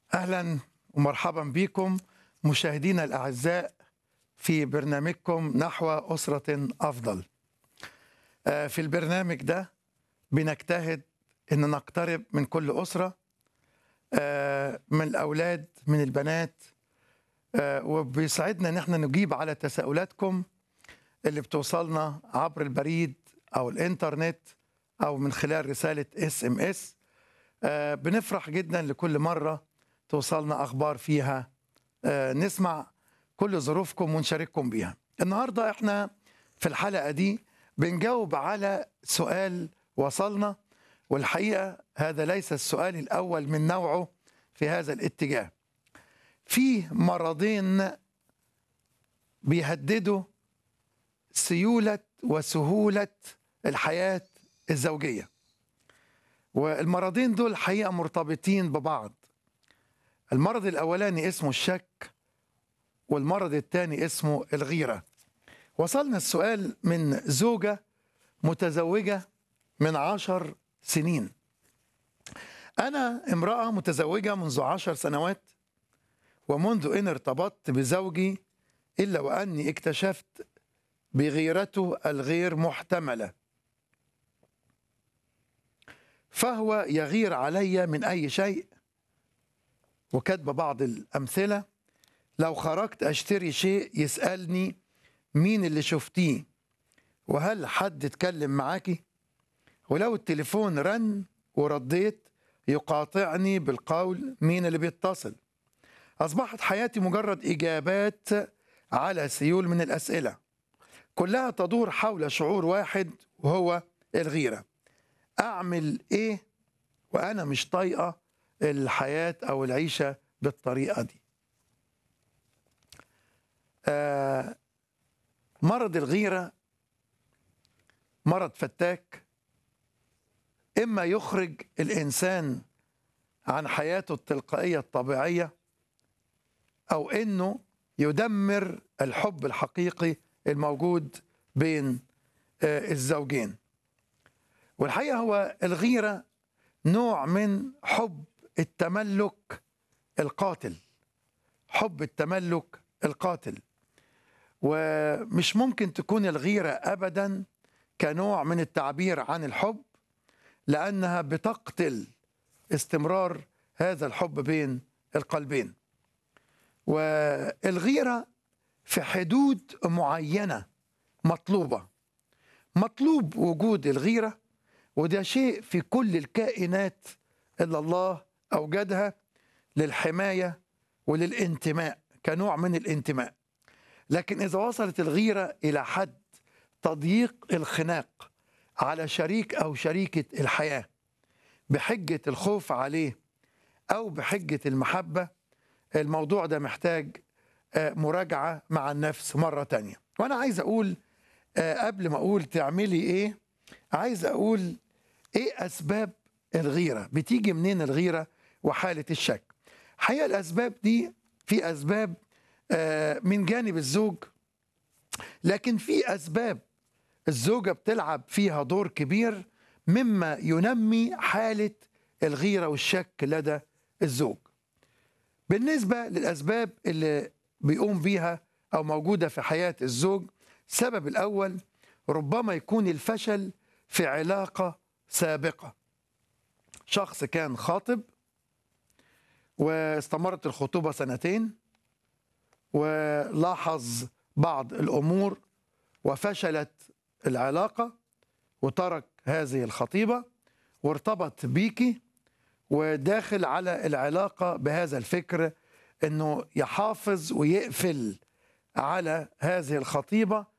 اهلا ومرحبا بكم مشاهدينا الاعزاء في برنامجكم نحو اسره افضل. آه، في البرنامج ده بنجتهد ان نقترب من كل اسره آه، من الاولاد من البنات آه، وبيسعدنا ان احنا نجيب على تساؤلاتكم اللي بتوصلنا عبر البريد او الانترنت او من خلال رساله اس ام اس بنفرح جدا لكل مره توصلنا اخبار فيها آه، نسمع كل ظروفكم ونشارككم بيها النهارده احنا في الحلقه دي بنجاوب على سؤال وصلنا والحقيقه هذا ليس السؤال الاول من نوعه في هذا الاتجاه في مرضين بيهددوا سيوله وسهوله الحياه الزوجيه والمرضين دول الحقيقه مرتبطين ببعض المرض الاولاني اسمه الشك والمرض الثاني اسمه الغيره وصلنا السؤال من زوجه متزوجه من عشر سنين انا امراه متزوجه منذ عشر سنوات ومنذ ان ارتبطت بزوجي الا واني اكتشفت بغيرته الغير محتمله فهو يغير علي من اي شيء وكاتب بعض الامثله لو خرجت اشتري شيء يسالني مين اللي شفتيه وهل حد اتكلم معاكي ولو التليفون رن ورديت يقاطعني بالقول مين اللي بيتصل اصبحت حياتي مجرد اجابات على سيول من الاسئله كلها تدور حول شعور واحد وهو الغيره اعمل ايه وانا مش طايقه الحياه او العيشه بالطريقه دي آه مرض الغيره مرض فتاك اما يخرج الانسان عن حياته التلقائيه الطبيعيه او انه يدمر الحب الحقيقي الموجود بين آه الزوجين والحقيقه هو الغيره نوع من حب التملك القاتل حب التملك القاتل ومش ممكن تكون الغيره ابدا كنوع من التعبير عن الحب لانها بتقتل استمرار هذا الحب بين القلبين والغيره في حدود معينه مطلوبه مطلوب وجود الغيره وده شيء في كل الكائنات اللي الله اوجدها للحمايه وللانتماء كنوع من الانتماء لكن اذا وصلت الغيره الى حد تضييق الخناق على شريك او شريكه الحياه بحجه الخوف عليه او بحجه المحبه الموضوع ده محتاج مراجعه مع النفس مره تانية وانا عايز اقول قبل ما اقول تعملي ايه عايز اقول ايه اسباب الغيره بتيجي منين الغيره وحاله الشك حقيقه الاسباب دي في اسباب من جانب الزوج لكن في اسباب الزوجه بتلعب فيها دور كبير مما ينمي حاله الغيره والشك لدى الزوج بالنسبه للاسباب اللي بيقوم بيها او موجوده في حياه الزوج السبب الاول ربما يكون الفشل في علاقه سابقه شخص كان خاطب واستمرت الخطوبه سنتين ولاحظ بعض الامور وفشلت العلاقه وترك هذه الخطيبه وارتبط بيكي وداخل على العلاقه بهذا الفكر انه يحافظ ويقفل على هذه الخطيبه